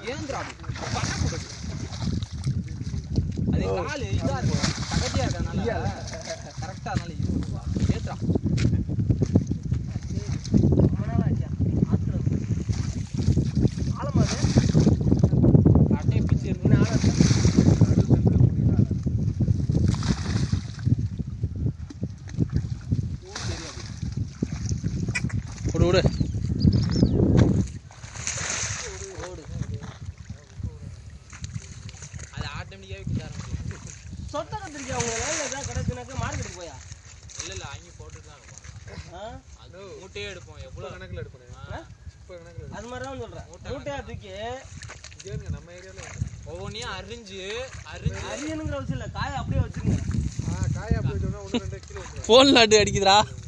ஏந்திரா அப்படி. பண்ண கூடாது. அது காலு இதா இருக்கும் தகதியா இருக்கறனால கரெக்டா அதனால இது ஏத்துறா ரொம்ப நாள் ஆச்சா ஆத்துல ஆழமா அது கட்டையை பிச்சு இருக்கு இன்னும் ஆழம் இருக்கா? விடு விடு அது ஆட்டோமேட்டிக்காவே குத்த ஆரம்பிச்சிடும் சொத்த கத்திரிக்கா அவங்க லைன்ல ஏதாவது கிடைச்சுனாக்கா மார்க்கெட்டுக்கு போயா இல்ல இல்ல அங்கே போட்டுட்டு தான் இருப்போம் ஆ? அது மூட்டையே எடுப்போம் எவ்வளவு கணக்கில் எடுப்பேன் ஆ. இப்போ கணக்கில் அது மாதிரி தான் சொல்றேன் மூட்டையா தூக்கி எடுப்பேன் நம்ம ஏரியாவில் ஒவ்வொன்றையும் அரிஞ்சு அரிஞ்சு அரியணுங்கிற அவசியம் இல்லை காயை அப்படியே வச்சிருங்க ஆ காயா போயிட்டோம்னா ஒன்று ரெண்டு கிலோ வந்துடும் ஃபோன் லாட்டு அடிக்குதுடா